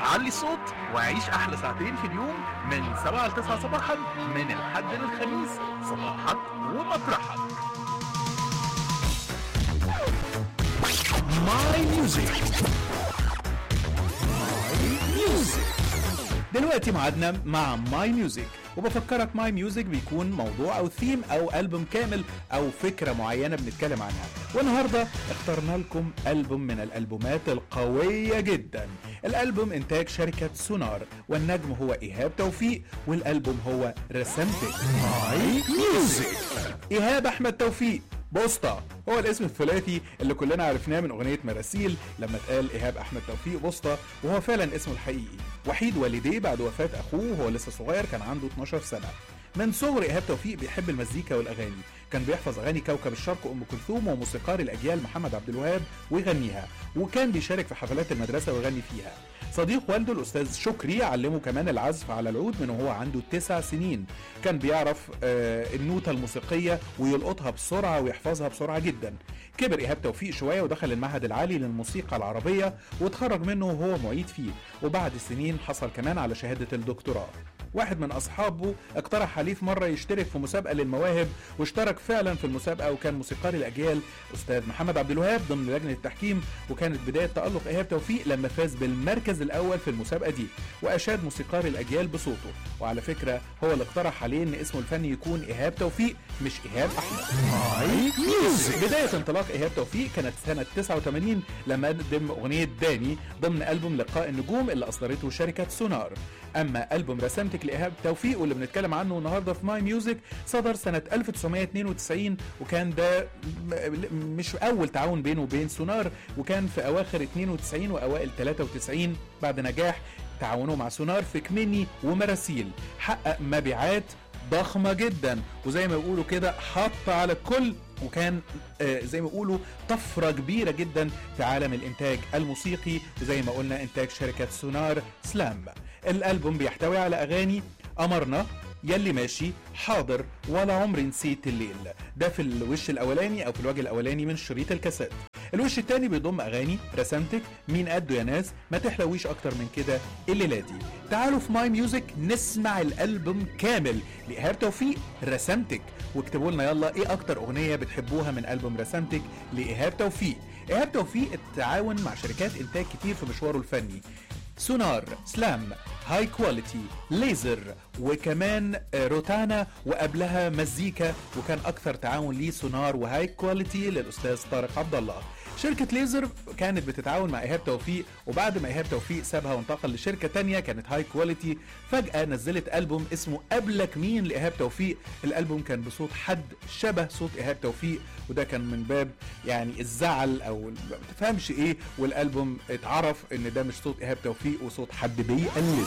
علي الصوت وعيش أحلى ساعتين في اليوم من 7 ل 9 صباحا من الحد للخميس صباحك ومطرحك ماي ميوزك ماي ميوزك دلوقتي معادنا مع ماي ميوزك وبفكرك ماي ميوزك بيكون موضوع او ثيم او البوم كامل او فكره معينه بنتكلم عنها والنهارده اخترنا لكم البوم من الالبومات القويه جدا الالبوم انتاج شركه سونار والنجم هو ايهاب توفيق والالبوم هو رسمتك ماي ميوزك ايهاب احمد توفيق بوسطة هو الاسم الثلاثي اللي كلنا عرفناه من اغنية مراسيل لما اتقال ايهاب احمد توفيق بوسطة وهو فعلا اسمه الحقيقي وحيد والديه بعد وفاة اخوه وهو لسه صغير كان عنده 12 سنة من صغر ايهاب توفيق بيحب المزيكا والاغاني كان بيحفظ اغاني كوكب الشرق ام كلثوم وموسيقار الاجيال محمد عبد الوهاب ويغنيها وكان بيشارك في حفلات المدرسه ويغني فيها صديق والده الاستاذ شكري علمه كمان العزف على العود من وهو عنده تسع سنين كان بيعرف آه النوتة الموسيقية ويلقطها بسرعة ويحفظها بسرعة جدا كبر إيهاب توفيق شوية ودخل المعهد العالي للموسيقى العربية واتخرج منه وهو معيد فيه وبعد سنين حصل كمان على شهادة الدكتوراه واحد من اصحابه اقترح عليه في مره يشترك في مسابقه للمواهب واشترك فعلا في المسابقه وكان موسيقار الاجيال استاذ محمد عبد الوهاب ضمن لجنه التحكيم وكانت بدايه تالق ايهاب توفيق لما فاز بالمركز الاول في المسابقه دي واشاد موسيقار الاجيال بصوته وعلى فكره هو اللي اقترح عليه ان اسمه الفني يكون ايهاب توفيق مش ايهاب احمد ماي ميوزك بدايه انطلاق ايهاب توفيق كانت سنه 89 لما قدم اغنيه داني ضمن البوم لقاء النجوم اللي اصدرته شركه سونار اما البوم رسمتك لايهاب توفيق واللي بنتكلم عنه النهارده في ماي ميوزك صدر سنه 1992 وكان ده مش اول تعاون بينه وبين سونار وكان في اواخر 92 واوائل 93 بعد نجاح تعاونه مع سونار في كمني ومراسيل حقق مبيعات ضخمه جدا وزي ما بيقولوا كده حط على الكل وكان آه زي ما بيقولوا طفره كبيره جدا في عالم الانتاج الموسيقي وزي ما قلنا انتاج شركه سونار سلام الالبوم بيحتوي على اغاني قمرنا يلي ماشي حاضر ولا عمري نسيت الليل ده في الوش الاولاني او في الوجه الاولاني من شريط الكاسيت الوش التاني بيضم اغاني رسمتك مين قده يا ناس ما تحلويش اكتر من كده الليله دي تعالوا في ماي ميوزك نسمع الالبوم كامل لايهاب توفيق رسمتك واكتبوا لنا يلا ايه اكتر اغنيه بتحبوها من البوم رسمتك لايهاب توفيق ايهاب توفيق التعاون مع شركات انتاج كتير في مشواره الفني سونار سلام هاي كواليتي ليزر وكمان روتانا وقبلها مزيكا وكان اكثر تعاون ليه سونار وهاي كواليتي للاستاذ طارق عبد الله شركة ليزر كانت بتتعاون مع إيهاب توفيق وبعد ما إيهاب توفيق سابها وانتقل لشركة تانية كانت هاي كواليتي فجأة نزلت ألبوم اسمه قبلك مين لإيهاب توفيق الألبوم كان بصوت حد شبه صوت إيهاب توفيق وده كان من باب يعني الزعل أو ما تفهمش إيه والألبوم اتعرف إن ده مش صوت إيهاب توفيق وصوت حد بيقلد